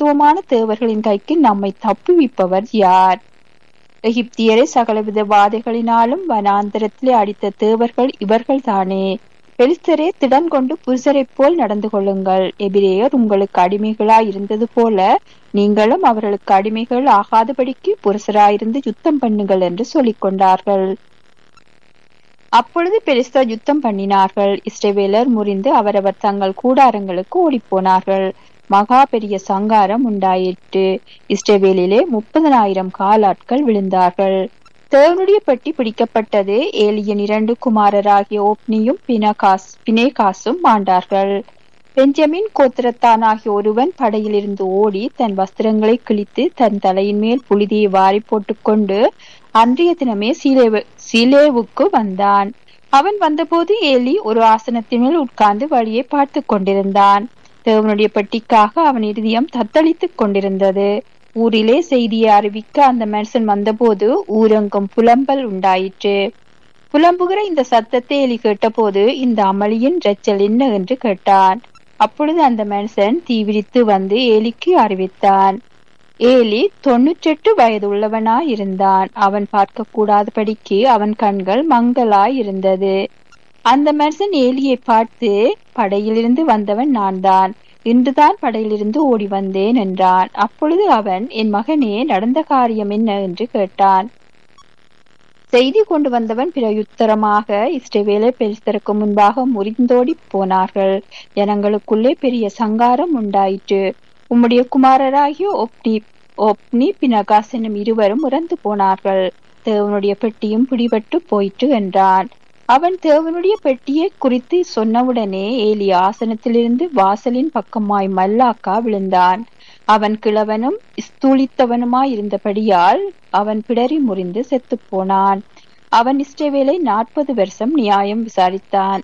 மகத்துவமான தேவர்களின் கைக்கு நம்மை தப்புவிப்பவர் யார் எகிப்தியரை சகலவித வாதைகளினாலும் வனாந்தரத்திலே அடித்த தேவர்கள் இவர்கள்தானே பெலிஸ்தரே திடன் கொண்டு புருஷரைப் போல் நடந்து கொள்ளுங்கள் எபிரேயர் உங்களுக்கு அடிமைகளாய் இருந்தது போல நீங்களும் அவர்களுக்கு அடிமைகள் ஆகாதபடிக்கு புருஷராயிருந்து யுத்தம் பண்ணுங்கள் என்று சொல்லிக் கொண்டார்கள் அப்பொழுது பெலிஸ்தர் யுத்தம் பண்ணினார்கள் இஸ்ரவேலர் முறிந்து அவரவர் தங்கள் கூடாரங்களுக்கு ஓடிப்போனார்கள் மகா பெரிய சங்காரம் உண்டாயிற்று இஸ்ரவேலிலே முப்பதனாயிரம் காலாட்கள் விழுந்தார்கள் தேவனுடைய பெட்டி பிடிக்கப்பட்டது ஏலியன் இரண்டு குமாரராகிய ஓப்னியும் பினகாஸ் பினேகாசும் மாண்டார்கள் பெஞ்சமின் கோத்திரத்தானாகிய ஒருவன் படையிலிருந்து ஓடி தன் வஸ்திரங்களை கிழித்து தன் தலையின் மேல் புழுதியை வாரி போட்டுக்கொண்டு அன்றைய தினமே சீலேவு சீலேவுக்கு வந்தான் அவன் வந்தபோது ஏலி ஒரு ஆசனத்தின் மேல் உட்கார்ந்து வழியை பார்த்து கொண்டிருந்தான் தேவனுடைய பெட்டிக்காக அவன் இருதயம் தத்தளித்துக் கொண்டிருந்தது ஊரிலே செய்தியை அறிவிக்க அந்த மனுஷன் வந்தபோது ஊரெங்கும் புலம்பல் உண்டாயிற்று புலம்புகிற இந்த சத்தத்தை எலி கேட்டபோது இந்த அமளியின் இரைச்சல் என்ன என்று கேட்டான் அப்பொழுது அந்த மனுஷன் தீவிரித்து வந்து ஏலிக்கு அறிவித்தான் ஏலி தொன்னூற்றெட்டு வயது உள்ளவனாய் இருந்தான் அவன் பார்க்க கூடாதபடிக்கு அவன் கண்கள் மங்கலாய் இருந்தது அந்த மனுஷன் ஏலியை பார்த்து படையிலிருந்து வந்தவன் நான் தான் இன்றுதான் படையிலிருந்து ஓடி வந்தேன் என்றான் அப்பொழுது அவன் என் மகனே நடந்த காரியம் என்ன என்று கேட்டான் செய்தி கொண்டு வந்தவன் பிரயுத்தரமாக இஷ்டவேலை பெலிஸ்தருக்கு முன்பாக முறிந்தோடி போனார்கள் ஜனங்களுக்குள்ளே பெரிய சங்காரம் உண்டாயிற்று உம்முடைய குமாரராகிய ஒப்னி ஒப்னி பினகாஸ் என்னும் இருவரும் இறந்து போனார்கள் தேவனுடைய பெட்டியும் பிடிபட்டு போயிற்று என்றான் அவன் தேவனுடைய பெட்டியை குறித்து சொன்னவுடனே ஏலி ஆசனத்திலிருந்து வாசலின் பக்கமாய் மல்லாக்கா விழுந்தான் அவன் கிழவனும் ஸ்தூலித்தவனுமாய் இருந்தபடியால் அவன் பிடரி முறிந்து செத்து போனான் அவன் இஷ்டவேலை நாற்பது வருஷம் நியாயம் விசாரித்தான்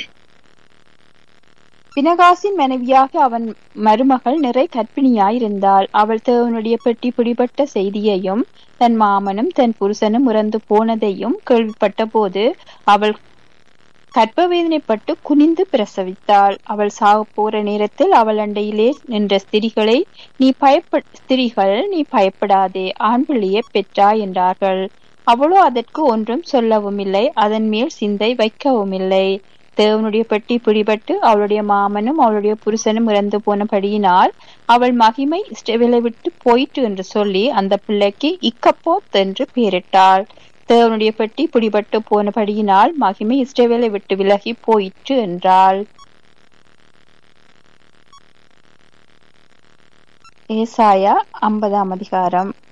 பினகாசின் மனைவியாக அவன் மருமகள் நிறை கற்பிணியாயிருந்தாள் அவள் தேவனுடைய பெட்டி பிடிபட்ட செய்தியையும் தன் மாமனும் தன் புருஷனும் இறந்து போனதையும் கேள்விப்பட்ட போது அவள் கற்பவேதனைப்பட்டு குனிந்து பிரசவித்தாள் அவள் சாக போற நேரத்தில் அவள் அண்டையிலே நின்ற ஸ்திரிகளை நீ பயப்ப ஸ்திரிகள் நீ பயப்படாதே ஆண் பிள்ளையை பெற்றாய் என்றார்கள் அவளோ அதற்கு ஒன்றும் சொல்லவும் இல்லை அதன் மேல் சிந்தை வைக்கவும் இல்லை தேவனுடைய பெட்டி பிடிபட்டு அவளுடைய மாமனும் அவளுடைய புருஷனும் இறந்து போனபடியினால் அவள் மகிமை இஷ்டவேலை விட்டு போயிற்று என்று சொல்லி அந்த பிள்ளைக்கு இக்கப்போத் என்று பெயரிட்டாள் தேவனுடைய பெட்டி பிடிபட்டு போனபடியினால் மகிமை இஷ்டவேலை விட்டு விலகி போயிற்று என்றாள் ஏசாயா ஐம்பதாம் அதிகாரம்